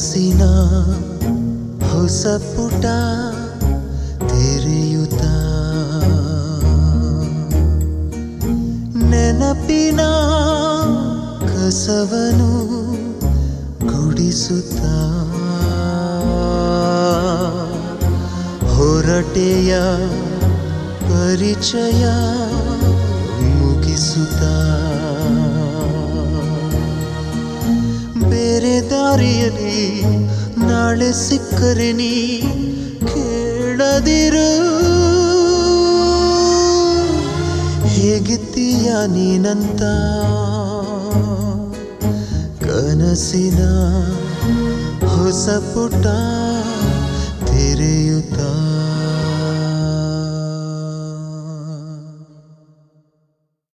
ಕನಸಿನ ಹೊಸ ಪುಟ ತೆರೆಯುತ್ತ ನೆನಪಿನ ಕಸವನು ಗುಡಿಸುತ್ತ ಹೊರಟೆಯ ಪರಿಚಯ ಮುಗಿಸುತ್ತ ಬೇರೆ ದಾರಿಯಲ್ಲಿ ನಾಳೆ ಸಿಕ್ಕರೆ ನೀ ಕೇಳದಿರು ಹೇಗಿದ್ದೀಯ ನೀನಂತ ಕನಸಿನ ಹೊಸ ಪುಟ ತೆರೆಯುತ್ತಾ